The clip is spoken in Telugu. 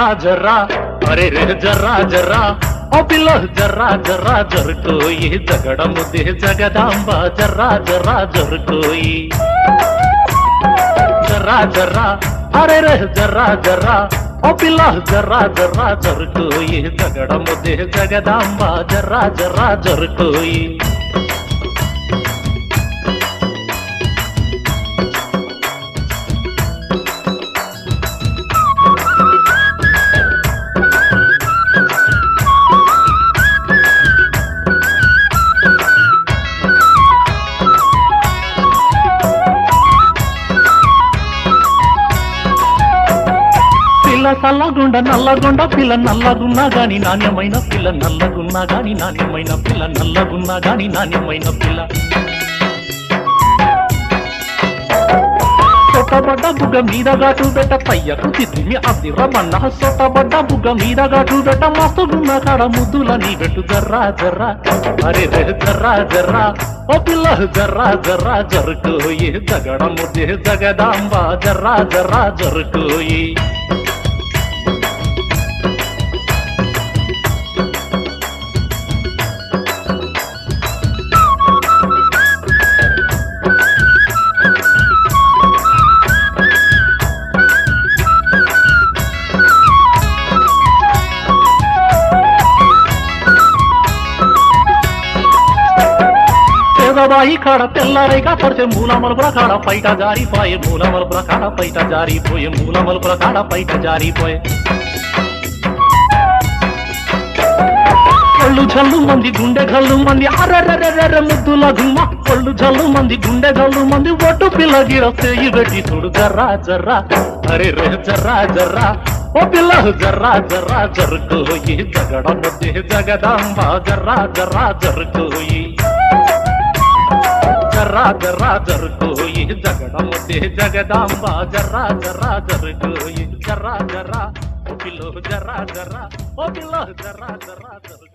జర్రా అరే రే జర్రా జర్రా ఓ పిల్ల జర్రా జర్రా జరుకోయి జగడ ముద్దే జగదాంబ జర్రా జర్రా జరుకోయి జర్రా జర్రా అరే రే జర్రా జర్రా ఓ పిల్ల జర్రా జర్రా జరుకోయి జగడ ముద్దే జగదాంబ జర్రా జర్రా జరుకోయి పిల్ల చల్లగుండ నల్లగుండ పిల్ల నల్లగున్నా గాని నాణ్యమైన పిల్ల నల్లగున్నా గాని నాణ్యమైన పిల్ల నల్లగున్నా గాని నాణ్యమైన పిల్ల సొట్టబడ్డ బుగ్గ మీద గాటు బెట్ట పయ్యకు తిరిమి అదిరమన్న సొట్టబడ్డ బుగ్గ మీద గాటు బెట్ట మస్తుగున్న కాడ ముద్దుల నీ పెట్టు జర్రా జర్రా అరే రే జర్రా జర్రా ఓ పిల్ల జర్రా జర్రా జరుకోయి జగడ ముద్దే జగదాంబ జర్రా జర్రా జరుకోయి పేదవాయి కాడ తెల్లారైగా పడితే మూల మలుపుల కాడ పైట జారిపోయే మూల మలుపుల కాడ పైట జారిపోయే మూల మలుపుల కాడ పైట జారిపోయే ఒళ్ళు జల్లు మంది గుండె గల్లు మంది అర్రర్రర్ర ముద్దుల గుమ్మ ఒళ్ళు జల్లు మంది గుండె గల్లు మంది ఒట్టు పిల్ల గిరస్తే పెట్టి చూడు జర్రా జర్రా అరే రే జర్రా జర్రా ఓ పిల్ల జర్రా జర్రా జరుకోయి జగడ ముద్దే జగదాంబ జర్రా జర్రా జరుకోయి జర్రా జర్రా జరుకోయి జగడ ముద్దే జగదాంబ జర్రా జర్రా జరుకోయి జర్రా జర్రా ఓ పిల్లో జర్రా జర్రా ఓ పిల్ల జర్రా జర్రా జరుకోయి